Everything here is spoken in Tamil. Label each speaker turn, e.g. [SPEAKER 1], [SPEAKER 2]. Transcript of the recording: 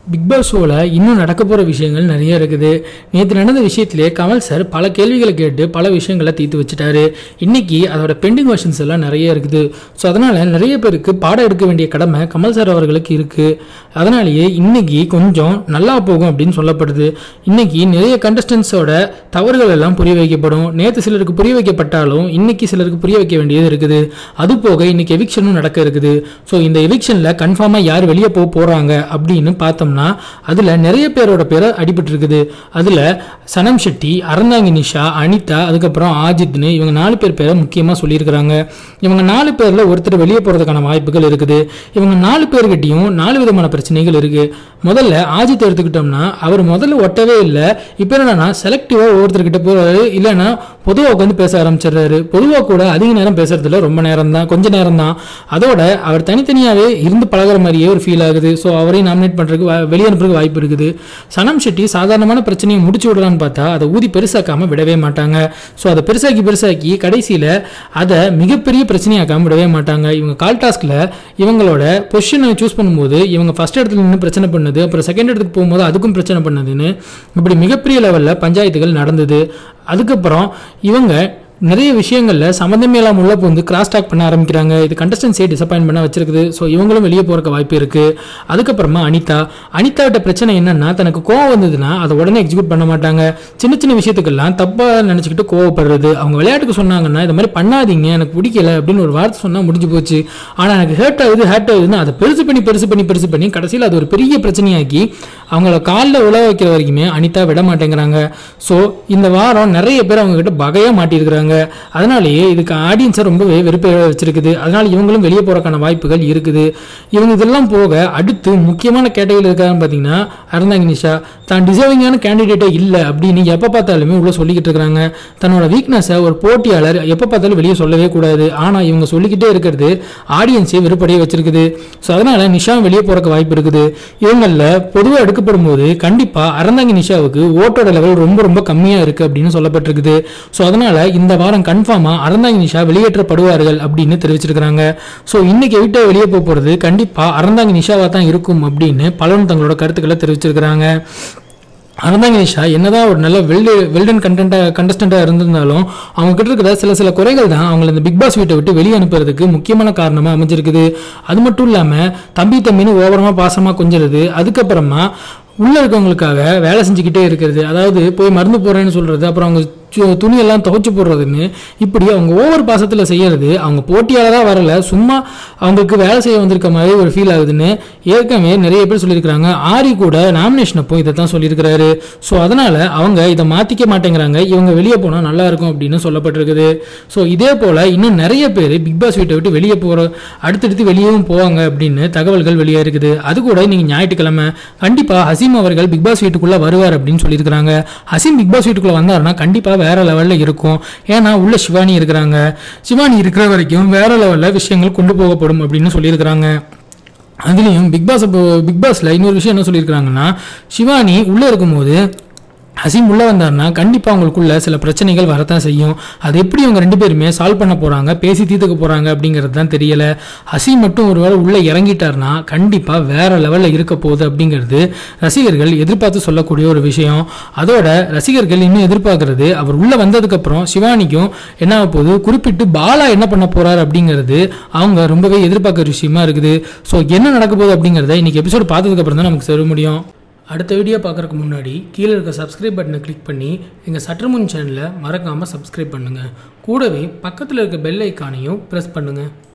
[SPEAKER 1] பிக் பாஸ் ஷோவில் இன்னும் நடக்க போகிற விஷயங்கள் நிறைய இருக்குது நேற்று நடந்த விஷயத்திலே கமல் சார் பல கேள்விகளை கேட்டு பல விஷயங்களை தீர்த்து வச்சுட்டாரு இன்னைக்கு அதோட பெண்டிங் வெர்ஷன்ஸ் எல்லாம் நிறைய இருக்குது ஸோ அதனால் நிறைய பேருக்கு பாடம் எடுக்க வேண்டிய கடமை கமல் சார் அவர்களுக்கு இருக்குது அதனாலேயே இன்னைக்கு கொஞ்சம் நல்லா போகும் அப்படின்னு சொல்லப்படுது இன்னைக்கு நிறைய கண்டஸ்டன்ஸோட தவறுகள் எல்லாம் புரிய வைக்கப்படும் நேற்று சிலருக்கு புரிய வைக்கப்பட்டாலும் இன்னைக்கு சிலருக்கு புரிய வைக்க வேண்டியது இருக்குது அது போக இன்னைக்கு எவிக்ஷனும் நடக்க இருக்குது ஸோ இந்த எவிக்ஷனில் கன்ஃபார்மாக யார் வெளியே போக போகிறாங்க அப்படின்னு பார்த்தோம்னா அதில் நிறைய பேரோட பேரை அடிபட்டு இருக்குது அதில் சனம் ஷெட்டி அறந்தாங்கி நிஷா அனிதா அதுக்கப்புறம் ஆஜித்னு இவங்க நாலு பேர் பேரை முக்கியமாக சொல்லியிருக்கிறாங்க இவங்க நாலு பேரில் ஒருத்தர் வெளியே போகிறதுக்கான வாய்ப்புகள் இருக்குது இவங்க நாலு பேர்கிட்டையும் நாலு விதமான பிரச்சனைகள் இருக்குது முதல்ல ஆஜித் எடுத்துக்கிட்டோம்னா அவர் முதல்ல ஒட்டவே இல்லை இப்போ என்னன்னா செலக்டிவாக ஒவ்வொருத்தர்கிட்ட போகிறாரு இல்லைன்னா பொதுவாக உட்காந்து பேச ஆரம்பிச்சிடுறாரு பொதுவாக கூட அதிக நேரம் பேசுறதுல ரொம்ப நேரம் தான் கொஞ்ச நேரம் தான் அதோட அவர் தனித்தனியாகவே இருந்து பழகுற மாதிரியே ஒரு ஃபீல் ஆகுது ஸோ அவரையும் நாமினேட் பண்ணுறதுக்கு வெளியே அனுப்புறதுக்கு வாய்ப்பு இருக்குது சனம் ஷெட்டி சாதாரணமான பிரச்சனையை முடிச்சு விடலான்னு பார்த்தா அதை ஊதி பெருசாக்காம விடவே மாட்டாங்க ஸோ அதை பெருசாக்கி பெருசாக்கி கடைசியில் அதை மிகப்பெரிய பிரச்சனையாக்காம விடவே மாட்டாங்க இவங்க கால் டாஸ்கில் இவங்களோட பொசிஷனை சூஸ் பண்ணும்போது இவங்க ஃபர்ஸ்ட் இடத்துல நின்று பிரச்சனை பண்ணுது அப்புறம் செகண்ட் இடத்துக்கு போகும்போது அதுக்கும் பிரச்சனை பண்ணுதுன்னு இப்படி மிகப்பெரிய லெவலில் பஞ்சாயத்துகள் நடந்தது அதுக்கப்புறம் இவங்க நிறைய விஷயங்களில் சம்மந்தமே இல்லாமல் உள்ள வந்து கிராஸ் டாக் பண்ண ஆரம்பிக்கிறாங்க இது கண்டஸ்டன்ஸே டிசப்பாயின்ட் பண்ண வச்சிருக்குது ஸோ இவங்களும் வெளியே போகிறக்கு வாய்ப்பு இருக்குது அதுக்கப்புறமா அனிதா அனிதாவிட்ட பிரச்சனை என்னன்னா தனக்கு கோவம் வந்ததுன்னா அதை உடனே எக்ஸிக்யூட் பண்ண மாட்டாங்க சின்ன சின்ன விஷயத்துக்கெல்லாம் தப்பாக நினச்சிக்கிட்டு கோவப்படுறது அவங்க விளையாட்டுக்கு சொன்னாங்கன்னா இந்த மாதிரி பண்ணாதீங்க எனக்கு பிடிக்கல அப்படின்னு ஒரு வார்த்தை சொன்னால் முடிஞ்சு போச்சு ஆனால் எனக்கு ஹேர்ட் ஆகுது ஹேர்ட் ஆகுதுன்னு அதை பெருசு பண்ணி பெருசு பண்ணி பெருசு பண்ணி கடைசியில் அது ஒரு பெரிய பிரச்சனையாக்கி அவங்கள காலில் உழ வைக்கிற வரைக்குமே அனிதா விட மாட்டேங்கிறாங்க ஸோ இந்த வாரம் நிறைய பேர் அவங்க கிட்ட பகையாக மாட்டியிருக்கிறாங்க அதனாலேயே இதுக்கு ஆடியன்ஸை ரொம்பவே வெறுப்பை வச்சிருக்குது அதனால இவங்களும் வெளியே போறதுக்கான வாய்ப்புகள் இருக்குது இவங்க இதெல்லாம் போக அடுத்து முக்கியமான கேட்டகரியில் இருக்காங்கன்னு பார்த்தீங்கன்னா அருந்தாங்க நிஷா தான் டிசர்விங்கான கேண்டிடேட்டே இல்லை அப்படின்னு எப்போ பார்த்தாலுமே உள்ள சொல்லிக்கிட்டு இருக்கிறாங்க தன்னோட வீக்னஸை ஒரு போட்டியாளர் எப்போ பார்த்தாலும் வெளியே சொல்லவே கூடாது ஆனால் இவங்க சொல்லிக்கிட்டே இருக்கிறது ஆடியன்ஸை வெறுப்படைய வச்சிருக்குது ஸோ அதனால நிஷா வெளியே போறக்கு வாய்ப்பு இருக்குது இவங்களில் பொதுவாக எடுக்கப்படும் போது கண்டிப்பாக அறந்தாங்கி நிஷாவுக்கு ஓட்டோட லெவல் ரொம்ப ரொம்ப கம்மியாக இருக்குது அப்படின்னு சொல்லப்பட்டிருக்குது ஸோ அதனால இந்த வாரம் கன்ஃபார்மாக அறந்தாங்கி நிஷா வெளியேற்றப்படுவார்கள் அப்படின்னு தெரிவிச்சிருக்கிறாங்க ஸோ இன்னைக்கு விட்டு வெளியே போக போகிறது கண்டிப்பாக அறந்தாங்கி நிஷாவாக தான் இருக்கும் அப்படின்னு பலரும் தங்களோட கருத்துக்களை தெரிவிச்சிருக்கிறாங்க அறந்தாங்க நிஷா என்னதான் ஒரு நல்ல வெல்டு வெல்டன் கண்டென்ட்டாக கண்டஸ்டண்ட்டாக இருந்திருந்தாலும் அவங்க கிட்ட இருக்கிற சில சில குறைகள் தான் அவங்கள இந்த பிக் பாஸ் வீட்டை விட்டு வெளியே அனுப்புறதுக்கு முக்கியமான காரணமாக அமைஞ்சிருக்குது அது மட்டும் இல்லாமல் தம்பி தம்பின்னு ஓவரமாக பாசமாக கொஞ்சிருது அதுக்கப்புறமா உள்ள இருக்கவங்களுக்காக வேலை செஞ்சுக்கிட்டே இருக்கிறது அதாவது போய் மருந்து போடுறேன்னு சொல்றது அப்புறம் அவங்க சு- துணியெல்லாம் துவைச்சு போடுறதுன்னு இப்படி அவங்க ஓவர் பாசத்தில் செய்யறது அவங்க போட்டியாளராக வரல சும்மா அவங்களுக்கு வேலை செய்ய வந்திருக்க மாதிரி ஒரு ஃபீல் ஆகுதுன்னு ஏற்கனவே நிறைய பேர் சொல்லியிருக்கிறாங்க ஆரி கூட நாமினேஷன் அப்போ இதை தான் சொல்லியிருக்கிறாரு ஸோ அதனால அவங்க இதை மாற்றிக்க மாட்டேங்கிறாங்க இவங்க வெளியே போனால் நல்லா இருக்கும் அப்படின்னு சொல்லப்பட்டிருக்குது ஸோ இதே போல் இன்னும் நிறைய பேர் பிக் பாஸ் வீட்டை விட்டு வெளியே போகிற அடுத்தடுத்து வெளியவும் போவாங்க அப்படின்னு தகவல்கள் வெளியே இருக்குது அது கூட இன்னைக்கு ஞாயிற்றுக்கிழமை கண்டிப்பாக ஹசீம் அவர்கள் பிக் பாஸ் வீட்டுக்குள்ளே வருவார் அப்படின்னு சொல்லியிருக்கிறாங்க ஹசீம் பிக் பாஸ் வீட்டுக்குள்ளே வந்தாருன்னா கண்டிப்பாக வேற லெவலில் இருக்கும் ஏன்னா உள்ள சிவானி இருக்கிறாங்க சிவானி இருக்கிற வரைக்கும் வேற லெவலில் விஷயங்கள் கொண்டு போகப்படும் அப்படின்னு சொல்லியிருக்கிறாங்க அதுலேயும் பிக் பாஸ் பிக் பாஸில் இன்னொரு விஷயம் என்ன சொல்லியிருக்கிறாங்கன்னா சிவானி உள்ளே இருக்கும்போது ஹசீம் உள்ளே வந்தாருன்னா கண்டிப்பாக அவங்களுக்குள்ள சில பிரச்சனைகள் வரத்தான் செய்யும் அது எப்படி அவங்க ரெண்டு பேருமே சால்வ் பண்ண போகிறாங்க பேசி தீர்த்துக்க போகிறாங்க அப்படிங்கிறது தான் தெரியல ஹசீம் மட்டும் ஒருவேளை உள்ளே இறங்கிட்டாருன்னா கண்டிப்பாக வேற லெவலில் இருக்க போகுது அப்படிங்கிறது ரசிகர்கள் எதிர்பார்த்து சொல்லக்கூடிய ஒரு விஷயம் அதோட ரசிகர்கள் இன்னும் எதிர்பார்க்கறது அவர் உள்ளே வந்ததுக்கப்புறம் சிவானிக்கும் என்ன ஆக போகுது குறிப்பிட்டு பாலா என்ன பண்ண போறாரு அப்படிங்கிறது அவங்க ரொம்பவே எதிர்பார்க்குற விஷயமா இருக்குது ஸோ என்ன நடக்க போகுது அப்படிங்கிறத இன்னைக்கு எபிசோடு பார்த்ததுக்கப்புறம் தான் நமக்கு சொல்ல முடியும் அடுத்த வீடியோ பார்க்குறதுக்கு முன்னாடி கீழே இருக்க சப்ஸ்கிரைப் பட்டனை கிளிக் பண்ணி எங்கள் சற்றுமுன் சேனலை மறக்காமல் சப்ஸ்கிரைப் பண்ணுங்கள் கூடவே பக்கத்தில் இருக்க பெல் ஐக்கானையும் ப்ரெஸ் பண்ணுங்கள்